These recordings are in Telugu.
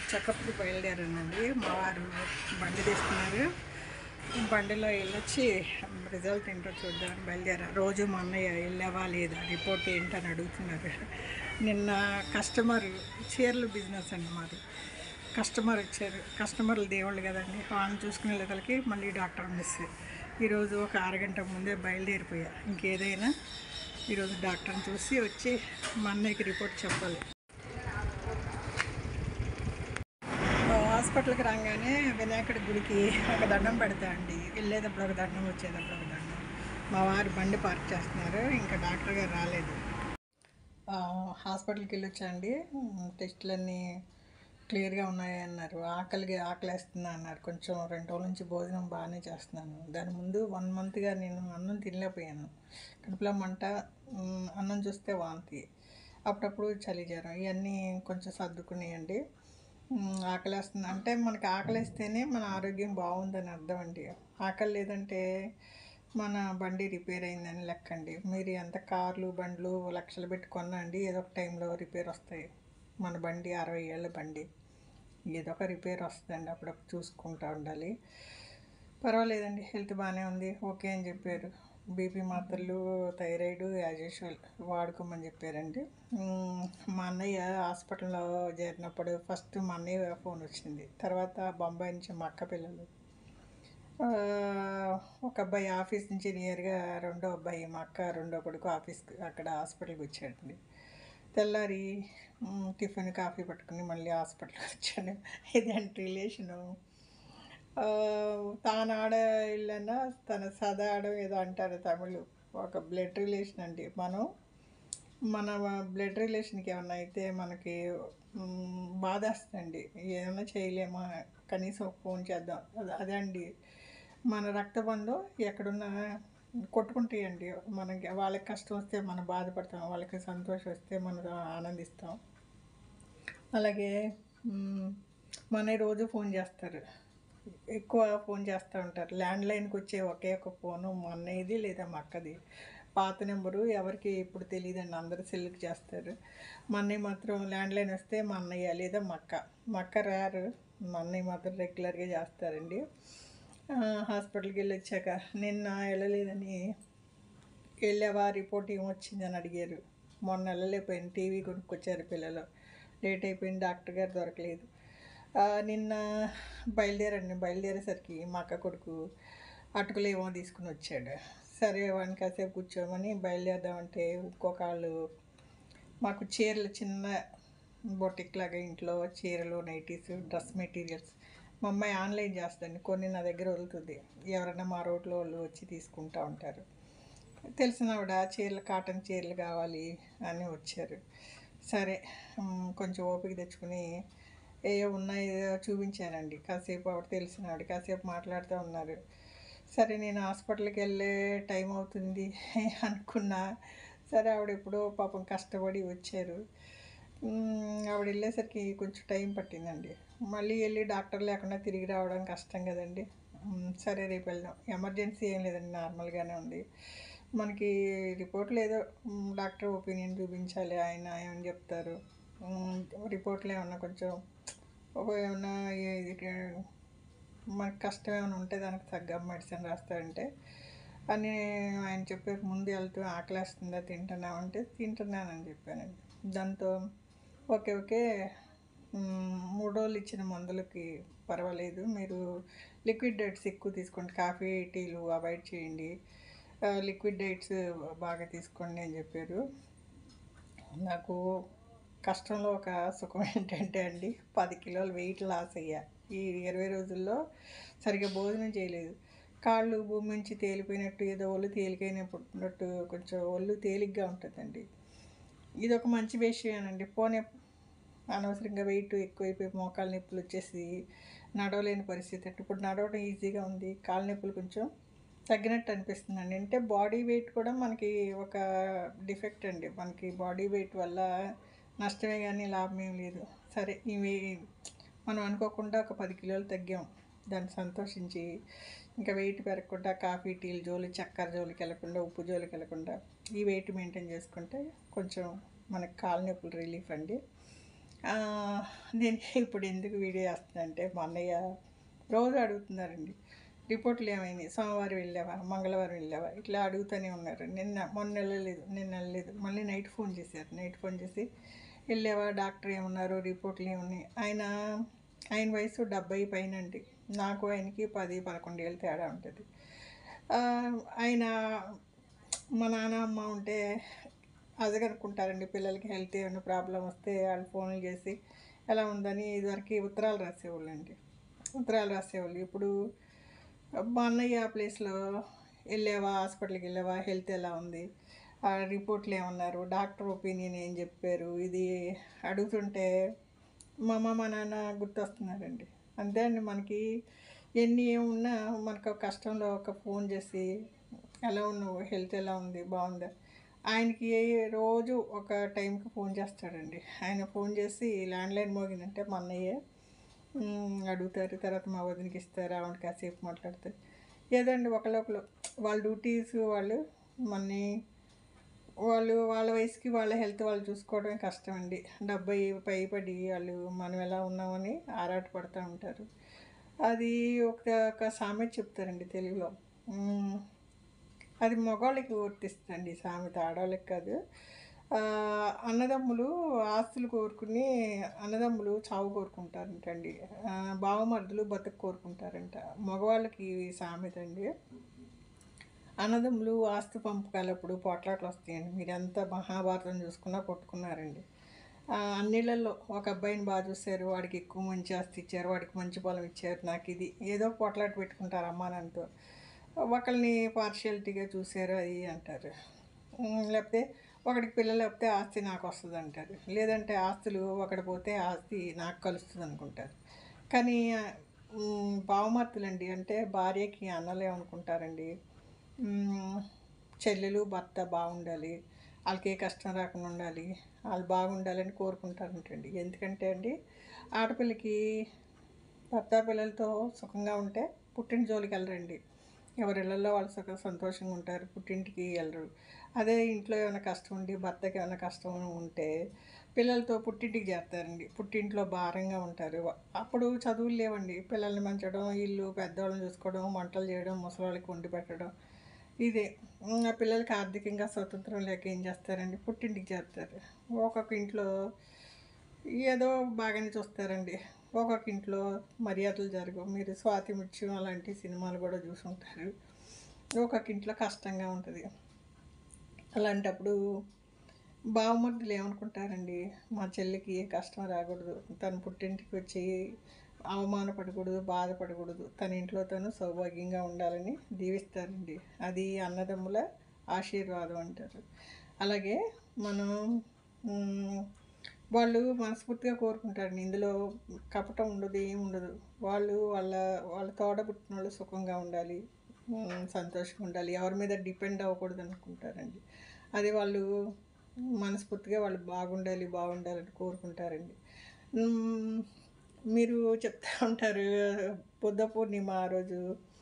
చెకప్కి బయలుదేరానండి మా వారు బండి తీస్తున్నారు బండిలో వెళ్ళొచ్చి రిజల్ట్ ఏంటో చూద్దామని బయలుదేరా రోజు మా అన్నయ్య వెళ్ళావా లేదా రిపోర్ట్ ఏంటని అడుగుతున్నారు నిన్న కస్టమర్ చీరలు బిజినెస్ అండి మాది కస్టమర్ వచ్చారు కస్టమర్లు దేవుళ్ళు కదండి వాళ్ళని చూసుకునే లెక్కలకి మళ్ళీ డాక్టర్ మిస్ ఈరోజు ఒక అరగంట ముందే బయలుదేరిపోయా ఇంకేదైనా ఈరోజు డాక్టర్ని చూసి వచ్చి మా అన్నయ్యకి రిపోర్ట్ చెప్పాలి హాస్పిటల్కి రాగానే వినాయకుడి గుడికి ఒక దండం పెడతా అండి వెళ్ళేటప్పుడు ఒక దండం వచ్చేటప్పుడు ఒక దండం మా వారు బండి పార్క్ చేస్తున్నారు ఇంకా డాక్టర్ గారు రాలేదు ఆ, హాస్పిటల్కి వెళ్ళొచ్చా అండి ఉమ్, టెస్టులన్నీ క్లియర్గా ఉన్నాయి అన్నారు ఆకలికి ఆకలేస్తుంది అన్నారు కొంచెం రెండు రోజుల నుంచి భోజనం బాగానే చేస్తున్నాను దాని ముందు వన్ మంత్గా నేను అన్నం తినలేకపోయాను కడుపులో మంట ఉమ్, అన్నం చూస్తే వాంతి అప్పుడప్పుడు చలి జ్వరం ఇవన్నీ కొంచెం సర్దుకున్నాయండి ఉమ్, ఆకలేస్తుంది అంటే మనకి ఆకలిస్తేనే మన ఆరోగ్యం బాగుందని అర్థం అండి ఆకలి లేదంటే మన బండి రిపేర్ అయిందని లెక్కండి మీరు ఎంత కార్లు బండ్లు లక్షలు పెట్టి కొనండి ఏదో ఒక టైంలో రిపేర్ వస్తాయి మన బండి అరవై ఏళ్ళ బండి ఏదో ఒక రిపేర్ వస్తుందండి అప్పుడప్పుడు చూసుకుంటూ ఉండాలి పర్వాలేదండి హెల్త్ బాగానే ఉంది ఓకే అని చెప్పారు బీపీ మాత్రలు థైరాయిడ్ యాజ్ యూజువల్ వాడుకోమని చెప్పారండి మ్మ్, మా అన్నయ్య హాస్పిటల్లో చేరినప్పుడు ఫస్ట్ మా అన్నయ్య ఫోన్ వచ్చింది తర్వాత బొంబాయి నుంచి మా అక్క పిల్లలు ఆ, ఒక అబ్బాయి ఆఫీస్ నుంచి నియర్గా రెండో అబ్బాయి మా అక్క రెండో కొడుకు ఆఫీస్కి అక్కడ హాస్పిటల్కి వచ్చాడండి తెల్లారి మ్, టిఫిన్ కాఫీ పట్టుకుని మళ్ళీ హాస్పిటల్కి వచ్చాను ఇదేంటి రిలేషను ఆ, తాను ఆడ ఇల్లన్నా తన సదా ఆడ ఏదో అంటారు తమిళ్ ఒక బ్లడ్ రిలేషన్ అండి మనం మన బ్లడ్ రిలేషన్కి ఏమన్నా అయితే మనకి మ్, బాధేస్తుందండి ఏమైనా చేయలేమా కనీసం ఫోన్ చేద్దాం అద- అదే అండి మన రక్తబంధం ఎక్కడున్నా కొట్టుకుంటాయండి మనకి వాళ్ళకి కష్టం వస్తే మనం బాధపడతాం వాళ్ళకి సంతోషం వస్తే మనం ఆనందిస్తాం అలాగే మ్, మన రోజు ఫోన్ చేస్తారు ఎక్కువ ఫోన్ చేస్తూ ఉంటారు ల్యాండ్ లైన్కి వచ్చే ఒకే ఒక ఫోను మా అన్నయ్యది లేదా మా అక్కది పాత నెంబరు ఎవరికి ఇప్పుడు తెలియదండి అందరు సెల్కి చేస్తారు మా అన్నయ్య మాత్రం ల్యాండ్ లైన్ వస్తే మా అన్నయ్య లేదా మా అక్క మా అక్క రారు మా అన్నయ్య మాత్రం రెగ్యులర్గా చేస్తారండి ఆ, హాస్పిటల్కి వెళ్ళి వచ్చాక నిన్న వెళ్ళలేదని వెళ్ళావా రిపోర్ట్ ఏమొచ్చిందని అడిగారు మొన్న వెళ్ళలేకపోయింది టీవీ కొనుక్కొచ్చారు పిల్లలు లేట్ అయిపోయింది డాక్టర్ గారు దొరకలేదు ఆ, నిన్న బయలుదేరండి బయలుదేరేసరికి మా అక్క కొడుకు అటుకులు ఏమో తీసుకుని వచ్చాడు సరే వాడిని కాసేపు కూర్చోమని బయలుదేరదామంటే ఇంకొక వాళ్ళు మాకు చీరలు చిన్న బొటిక్ లాగా ఇంట్లో చీరలు నైటీస్ డ్రెస్ మెటీరియల్స్ మా అమ్మాయి ఆన్లైన్ చేస్తుంది కొన్ని నా దగ్గర వదులుతుంది ఎవరైనా మా రోడ్లో వాళ్ళు వచ్చి తీసుకుంటూ ఉంటారు తెలిసిన ఆవిడ చీరలు కాటన్ చీరలు కావాలి అని వచ్చారు సరే మ్, కొంచెం ఓపిక తెచ్చుకుని ఏవో ఉన్నాయో చూపించానండి కాసేపు ఆవిడ తెలిసిన ఆవిడ కాసేపు మాట్లాడుతూ ఉన్నారు సరే నేను హాస్పిటల్కి వెళ్ళే టైం అవుతుంది అనుకున్నా సరే ఆవిడ ఎప్పుడో పాపం కష్టపడి వచ్చారు మ్, ఆవిడ వెళ్ళేసరికి కొంచెం టైం పట్టిందండి మళ్ళీ వెళ్ళి డాక్టర్ లేకుండా తిరిగి రావడం కష్టం కదండి మ్, సరే రేపు వెళ్దాం ఎమర్జెన్సీ ఏం లేదండి నార్మల్గానే ఉంది మనకి రిపోర్ట్లు ఏదో మ్, డాక్టర్ ఒపీనియన్ చూపించాలి ఆయన ఏమని చెప్తారు మ్, రిపోర్ట్లు ఏమన్నా కొంచెం ఒక ఏమన్నా ఇది మనకి కష్టం ఏమైనా ఉంటే దానికి తగ్గ మెడిసిన్ రాస్తారంటే అని ఆయన చెప్పే ముందు వెళ్తూ ఆకలేస్తుందా తింటున్నామంటే తింటున్నానని చెప్పానండి దాంతో ఓకే ఓకే మ్, మూడు రోజులు ఇచ్చిన మందులకి పర్వాలేదు మీరు లిక్విడ్ డైట్స్ ఎక్కువ తీసుకోండి కాఫీ టీలు అవాయిడ్ చేయండి ఆ, లిక్విడ్ డైట్స్ బాగా తీసుకోండి అని చెప్పారు నాకు కష్టంలో ఒక సుఖం ఏంటంటే అండి పది కిలోలు వెయిట్ లాస్ అయ్యా ఈ ఇరవై రోజుల్లో సరిగ్గా భోజనం చేయలేదు కాళ్ళు భూమి నుంచి తేలిపోయినట్టు ఏదో ఒళ్ళు తేలికైనట్టు కొంచెం ఒళ్ళు తేలిగ్గా ఉంటుందండి ఇది ఒక మంచి విషయమేనండి పోనీ అనవసరంగా వెయిట్ ఎక్కువైపోయి మోకాలు నొప్పులు వచ్చేసి నడవలేని పరిస్థితి అంటే ఇప్పుడు నడవడం ఈజీగా ఉంది కాళ్ళ నొప్పులు కొంచెం తగ్గినట్టు అనిపిస్తుందండి అంటే బాడీ వెయిట్ కూడా మనకి ఒక డిఫెక్ట్ అండి మనకి బాడీ వెయిట్ వల్ల నష్టమే కానీ లాభం ఏం లేదు సరే ఇవి మనం అనుకోకుండా ఒక పది కిలోలు తగ్గాం దాన్ని సంతోషించి ఇంకా వెయిట్ పెరగకుండా కాఫీ టీలు జోలి చక్కెర జోలికి వెళ్ళకుండా ఉప్పు జోలికి వెళ్ళకుండా ఈ వెయిట్ మెయింటైన్ చేసుకుంటే కొంచెం మనకి కాళ్ళ నొప్పులు రిలీఫ్ అండి ఆ, దీనికి ఇప్పుడు ఎందుకు వీడియో చేస్తుందంటే మా అన్నయ్య రోజు అడుగుతున్నారండి రిపోర్ట్లు ఏమైనాయి సోమవారం వెళ్ళావా మంగళవారం వెళ్ళావా ఇట్లా అడుగుతూనే ఉన్నారు నిన్న మొన్న వెళ్ళలేదు నిన్న వెళ్ళలేదు మళ్ళీ నైట్ ఫోన్ చేశారు నైట్ ఫోన్ చేసి వెళ్ళావా డాక్టర్ ఏమన్నారు రిపోర్ట్లు ఏమున్నాయి ఆయన ఆయన వయసు డెబ్బై పైన అండి నాకు ఆయనకి పది పదకొండు ఏళ్ళు తేడా ఉంటుంది ఆ, ఆయన మా నాన్న అమ్మ ఉంటే అది కనుక్కుంటారండి పిల్లలకి హెల్త్ ఏమైనా ప్రాబ్లం వస్తే వాళ్ళు ఫోన్లు చేసి ఎలా ఉందని ఇదివరకు ఉత్తరాలు రాసేవాళ్ళండి ఉత్తరాలు రాసేవాళ్ళు ఇప్పుడు మా అన్నయ్య ఆ ప్లేస్లో వెళ్ళావా హాస్పిటల్కి వెళ్ళావా హెల్త్ ఎలా ఉంది ఆ రిపోర్ట్లు ఏమన్నారు డాక్టర్ ఒపీనియన్ ఏం చెప్పారు ఇది అడుగుతుంటే మా అమ్మ మా నాన్న గుర్తొస్తున్నారండి అంతే అండి మనకి ఎన్ని ఏమున్నా మనకు ఒక కష్టంలో ఒక ఫోన్ చేసి ఎలా ఉన్నావు హెల్త్ ఎలా ఉంది బాగుందా ఆయనకి రోజు ఒక టైంకి ఫోన్ చేస్తాడండి ఆయన ఫోన్ చేసి ల్యాండ్లైన్ మోగిందంటే మా అన్నయ్య మ్, అడుగుతారు తర్వాత మా వదినకి ఇస్తారు ఆవిడ కాసేపు మాట్లాడతారు ఏదండి ఒకళ్ళొకరు వాళ్ళ డ్యూటీస్ వాళ్ళు మన్ని వాళ్ళు వాళ్ళ వయసుకి వాళ్ళ హెల్త్ వాళ్ళు చూసుకోవడమే కష్టం అండి డెబ్బై పైపడి వాళ్ళు మనం ఎలా ఉన్నామని ఆరాట పడుతూ ఉంటారు అది ఒక ఒక సామెత చెప్తారండి తెలుగులో మ్, అది మగవాళ్ళకి వర్తిస్తుందండి ఈ సామెత ఆడవాళ్ళకి కాదు ఆ, అన్నదమ్ములు ఆస్తులు కోరుకుని అన్నదమ్ములు చావు కోరుకుంటారంటండి ఆ, బావమరుదులు బతుకు కోరుకుంటారంట మగవాళ్ళకి ఈ సామెత అండి అన్నదమ్ములు ఆస్తి పంపకాలప్పుడు పోట్లాట్లు వస్తాయండి మీరు ఎంత మహాభారతం చూసుకున్నా కొట్టుకున్నారండి ఆ, అన్నిళ్ళల్లో ఒక అబ్బాయిని బాగా చూశారు వాడికి ఎక్కువ మంచి ఆస్తి ఇచ్చారు వాడికి మంచి పొలం ఇచ్చారు నాకు ఇది ఏదో పోట్లాట పెట్టుకుంటారు అమ్మా నాన్నతో ఒకరిని పార్షియాలిటీగా చూశారు అది అంటారు ఉమ్, లేకపోతే ఒకడికి పిల్లలు లేకపోతే ఆస్తి నాకు వస్తుంది అంటారు లేదంటే ఆస్తులు ఒకటి పోతే ఆస్తి నాకు కలుస్తుంది అనుకుంటారు కానీ ఉమ్, బావమర్తులండి అంటే భార్యకి అన్నలే అనుకుంటారండి ఉమ్, చెల్లెలు భర్త బాగుండాలి వాళ్ళకి ఏ కష్టం రాకుండా ఉండాలి వాళ్ళు బాగుండాలని కోరుకుంటారంటండి ఎందుకంటే అండి ఆడపిల్లకి భర్త పిల్లలతో సుఖంగా ఉంటే పుట్టిన జోలికి వెళ్ళరండి ఎవరి ఇళ్ళల్లో వాళ్ళు సుఖ సంతోషంగా ఉంటారు పుట్టింటికి వెళ్ళరు అదే ఇంట్లో ఏమైనా కష్టం ఉండి భర్తకి ఏమైనా కష్టం ఉంటే పిల్లలతో పుట్టింటికి చేరతారండి పుట్టింట్లో భారంగా ఉంటారు అప్పుడు చదువులు లేవండి పిల్లల్ని మంచడం ఇల్లు పెద్దవాళ్ళని చూసుకోవడం వంటలు చేయడం ముసలి వండి పెట్టడం ఇదే ఆ పిల్లలకి ఆర్థికంగా స్వతంత్రం లేక ఏం చేస్తారండి పుట్టింటికి చేస్తారు ఒక్కొక్క ఇంట్లో ఏదో బాగానే చూస్తారండి ఒక్కొక్క ఇంట్లో మర్యాదలు జరగవు మీరు స్వాతి ముత్యం అలాంటి సినిమాలు కూడా చూసుంటారు ఒక్కొక్క ఇంట్లో కష్టంగా ఉంటుంది అలాంటప్పుడు బావమర్దులు ఏమనుకుంటారండి మా చెల్లికి ఏ కష్టం రాకూడదు తను పుట్టింటికి వచ్చి అవమానపడకూడదు బాధపడకూడదు తన ఇంట్లో తను సౌభాగ్యంగా ఉండాలని దీవిస్తారండి అది అన్నదమ్ముల ఆశీర్వాదం అంటారు అలాగే మనం మ్, వాళ్ళు మనస్ఫూర్తిగా కోరుకుంటారండి ఇందులో కపటం ఉండదు ఏం ఉండదు వాళ్ళు వాళ్ళ వాళ్ళ తోడబుట్టిన వాళ్ళు సుఖంగా ఉండాలి మ్, సంతోషంగా ఉండాలి ఎవరి మీద డిపెండ్ అవ్వకూడదు అనుకుంటారండి అది వాళ్ళు మనస్ఫూర్తిగా వాళ్ళు బాగుండాలి బాగుండాలని కోరుకుంటారండి మ్, మీరు చెప్తా ఉంటారు బుద్ధ పూర్ణిమ ఆ రోజు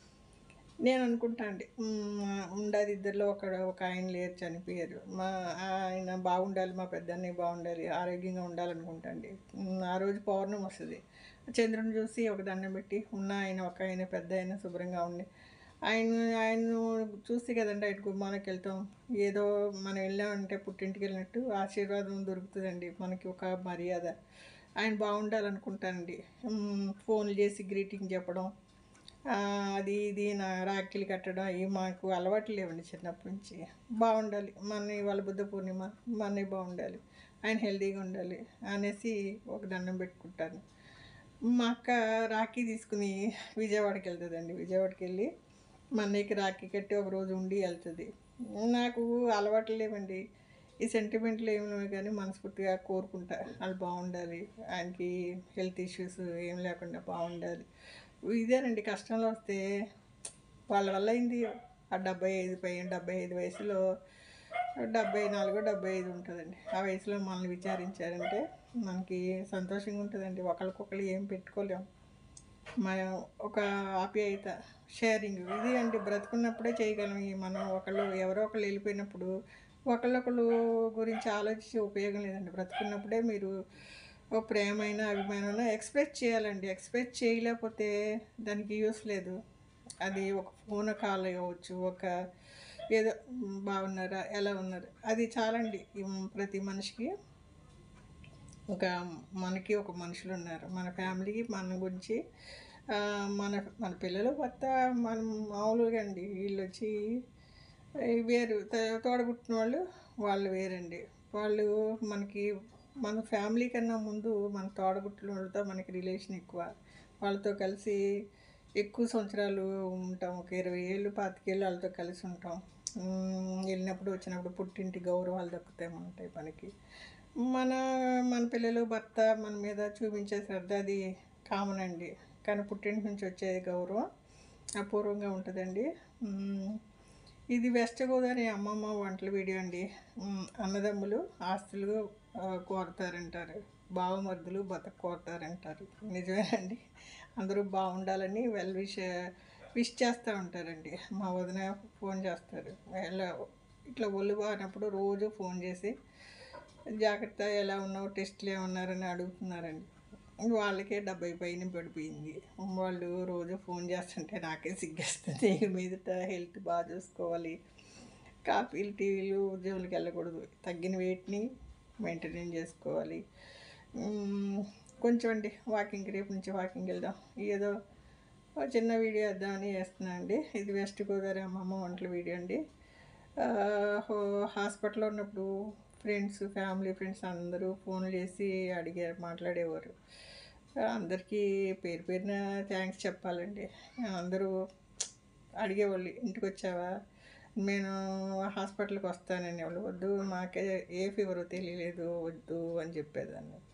నేను అనుకుంటా అండి మ్, ఉండదు ఇద్దరిలో ఒక ఒక ఆయన లేరు చనిపోయారు మా ఆయన బాగుండాలి మా పెద్దన్నయ్య బాగుండాలి ఆరోగ్యంగా ఉండాలనుకుంటా అండి మ్, ఆ రోజు పౌర్ణమి వస్తుంది చంద్రుని చూసి ఒక దండం పెట్టి ఉన్న ఆయన ఒక ఆయన పెద్ద ఆయన శుభ్రంగా ఉండి ఆయన ఆయన చూసి కదండి ఆయన గుమ్మానికి వెళ్తాం ఏదో మనం వెళ్ళామంటే పుట్టింటికి వెళ్ళినట్టు ఆశీర్వాదం దొరుకుతుందండి మనకి ఒక మర్యాద ఆయన బాగుండాలనుకుంటానండి మ్, ఫోన్లు చేసి గ్రీటింగ్ చెప్పడం ఆ, అది ఇది నా రాఖీలు కట్టడం అవి మాకు అలవాటు లేవండి చిన్నప్పటి నుంచి బాగుండాలి మన వాళ్ళ బుద్ధ పూర్ణిమ మా అన్నయ్య బాగుండాలి ఆయన హెల్తీగా ఉండాలి అనేసి ఒక దండం పెట్టుకుంటాను మా అక్క రాఖీ తీసుకుని విజయవాడకి వెళ్తుందండి విజయవాడకి వెళ్ళి మా అన్నయ్యకి రాఖీ కట్టి ఒక రోజు ఉండి వెళ్తుంది నాకు అలవాట్లు లేవండి ఈ సెంటిమెంట్లు ఏమి లేవు కానీ మనస్ఫూర్తిగా కోరుకుంటా వాళ్ళు బాగుండాలి ఆయనకి హెల్త్ ఇష్యూస్ ఏం లేకుండా బాగుండాలి ఇదేనండి కష్టంలో వస్తే వాళ్ళ వల్ల అయింది ఆ డెబ్బై ఐదు పై డెబ్బై ఐదు వయసులో డెబ్బై నాలుగు డెబ్బై ఐదు ఉంటుందండి ఆ వయసులో మనల్ని విచారించారంటే మనకి సంతోషంగా ఉంటుందండి ఒకరికొకరు ఏం పెట్టుకోలేము మనం ఒక ఆప్యాయత షేరింగ్ ఇది అండి బ్రతుకున్నప్పుడే చేయగలం ఈ మనం ఒకళ్ళు ఎవరో ఒకళ్ళు వెళ్ళిపోయినప్పుడు ఒకళ్ళొకళ్ళు గురించి ఆలోచించే ఉపయోగం లేదండి బ్రతుకున్నప్పుడే మీరు ఓ ప్రేమైన అభిమానం ఎక్స్ప్రెస్ చేయాలండి ఎక్స్ప్రెస్ చేయలేకపోతే దానికి యూస్ లేదు అది ఒక ఫోన్ కాల్ అవ్వచ్చు ఒక ఏదో "మ్, బాగున్నారా ఎలా ఉన్నారు అది చాలండి ఈ ప్రతి మనిషికి ఒక మనకి ఒక మనుషులు ఉన్నారు మన ఫ్యామిలీకి మన గురించి ఆ, మన మన పిల్లలు భర్త మనం మామూలుగా అండి వీళ్ళు వచ్చి ఈ వేరు త- తోడబుట్టిన వాళ్ళు వాళ్ళు వేరండి వాళ్ళు మనకి మన ఫ్యామిలీ కన్నా ముందు మన తోడబుట్టిన వాళ్ళతో మనకి రిలేషన్ ఎక్కువ వాళ్ళతో కలిసి ఎక్కువ సంవత్సరాలు ఉంటాం ఒక ఇరవై ఏళ్ళు పాతికేళ్ళు వాళ్ళతో కలిసి ఉంటాం ఉమ్, వెళ్ళినప్పుడు వచ్చినప్పుడు పుట్టింటి గౌరవాలు దక్కుతాయి ఉంటాయి మనకి మన మన పిల్లలు భర్త మన మీద చూపించే శ్రద్ధ అది కామన్ అండి కానీ పుట్టింటి నుంచి వచ్చే గౌరవం అపూర్వంగా ఉంటుందండి ఉమ్, ఇది వెస్ట్ గోదావరి అమ్మమ్మ వంటల వీడియో అండి ఉమ్, అన్నదమ్ములు ఆస్తులు ఆ, కోరతారంటారు బావమర్దులు బతక కోరతారంటారు నిజమేనండి అందరూ బాగుండాలని వెల్ విష్ విష్ చేస్తూ ఉంటారండి మా వదిన ఫోన్ చేస్తారు ఎలా ఇట్లా ఒళ్ళు బాగినప్పుడు రోజు ఫోన్ చేసి జాగ్రత్త ఎలా ఉన్నావు టెస్ట్లు ఏమన్నారని అడుగుతున్నారండి వాళ్ళకే డెబ్బై పైన పడిపోయింది వాళ్ళు రోజు ఫోన్ చేస్తుంటే నాకే సిగ్గేస్తుంది ఇక మీదట హెల్త్ బాగా చూసుకోవాలి కాఫీలు టీవీలు ఉద్యోగులకు వెళ్ళకూడదు తగ్గిన వెయిట్ని మెయింటైన్ చేసుకోవాలి మ్మ్, కొంచెం అండి వాకింగ్కి రేపు నుంచి వాకింగ్ వెళ్దాం ఏదో ఒక చిన్న వీడియో వేద్దామని వేస్తున్నాను అండి ఇది వెస్ట్ గోదావరి అమ్మమ్మ వంటల వీడియో అండి ఆ, హో- హాస్పిటల్లో ఉన్నప్పుడు ఫ్రెండ్స్ ఫ్యామిలీ ఫ్రెండ్స్ అందరూ ఫోన్ చేసి అడిగారు మాట్లాడేవారు ఆ, అందరికీ పేరు పేరున థ్యాంక్స్ చెప్పాలండి అందరూ అడిగేవాళ్ళు ఇంటికి వచ్చావా నేను హాస్పిటల్కి వస్తానని వాళ్ళు వద్దు మాకే ఏ ఫీవర్ తెలియలేదు వద్దు అని చెప్పేదాన్ని